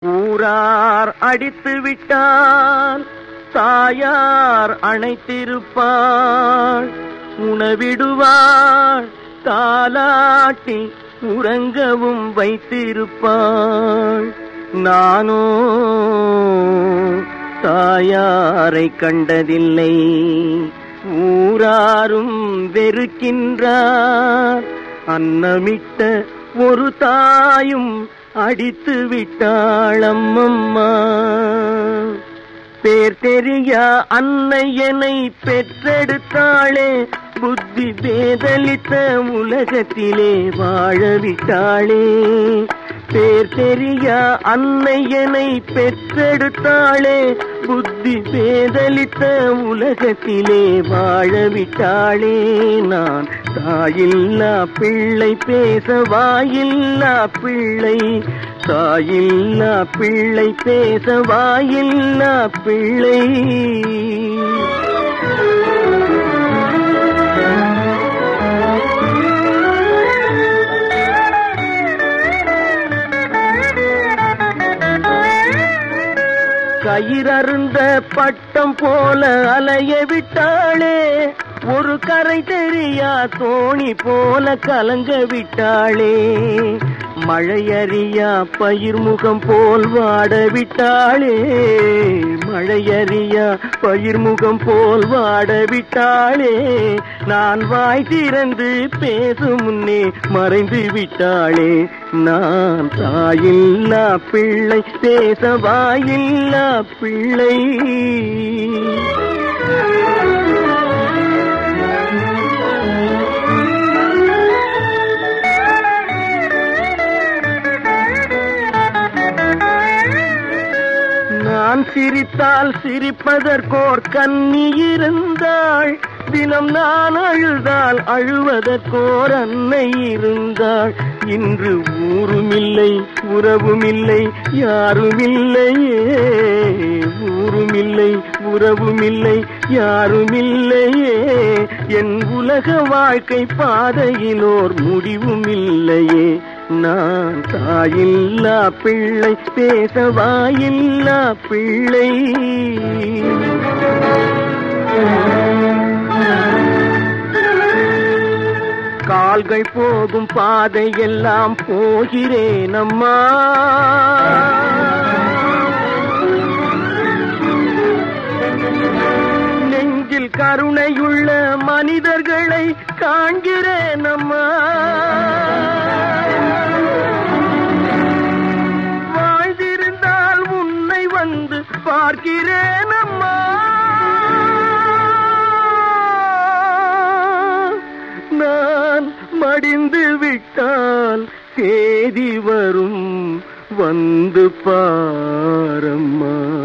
ஊரார் அடித்து விட்டால் தாயார் அணைத்திருப்பாள் உணவிடுவாள் தாலாட்டி உறங்கவும் வைத்திருப்பாள் நானோ தாயாரை கண்டதில்லை ஊராரும் வெறுக்கின்றார் அன்னமிட்ட ஒரு தாயும் அடித்து விட்டாள் அம்மம்மா பேர் தெரியா அன்னையனை பெற்றெடுத்தாளே புத்தி பேதலித்த உலகத்திலே வாழவிட்டாளே பேர் தெரியா அன்னையனை பெற்றெடுத்தாளே புத்தி பேதலித்த உலகத்திலே வாழவிட்டாளே நான் தாயில்லா பிள்ளை பேச வாயில்லா பிள்ளை தாயில்லா பிள்ளை பேச வாயில்லா பிள்ளை கயிறருந்த பட்டம் போல அலைய விட்டாளே ஒரு கரை தெரியா தோணி போல கலங்க விட்டாளே மழையறியா பயிர் முகம் போல் வாட விட்டாளே மழையறியா பயிர் முகம் போல் வாட விட்டாளே நான் வாய் திறந்து பேசும் முன்னே மறைந்து விட்டாளே நான் தாயில்லா பிள்ளை பேச வாயில்லா பிள்ளை நான் சிரித்தால் சிரிப்பதற்கோர் கண்ணி இருந்தாள் தினம் நான் அழுதால் அழுவதற்கோர் அன்னை இருந்தாள் இன்று ஊருமில்லை உறவுமில்லை யாருமில்லையே ஊருமில்லை உறவுமில்லை யாருமில்லையே என் உலக வாழ்க்கை பாதையிலோர் முடிவுமில்லையே நான் தாயில்லா பிள்ளை பேச வாயில்லா பிள்ளை கால்கள் போகும் பாதையெல்லாம் போகிறேன் அம்மா நெஞ்சில் கருணையுள்ள மனிதர்களை காண்கிறேன் அம்மா வாழ்ந்திருந்தால் உன்னை வந்து பார்க்கிறேன் அம்மா நான் மடிந்து விட்டால் தேதி வரும் வந்து பாரம்மா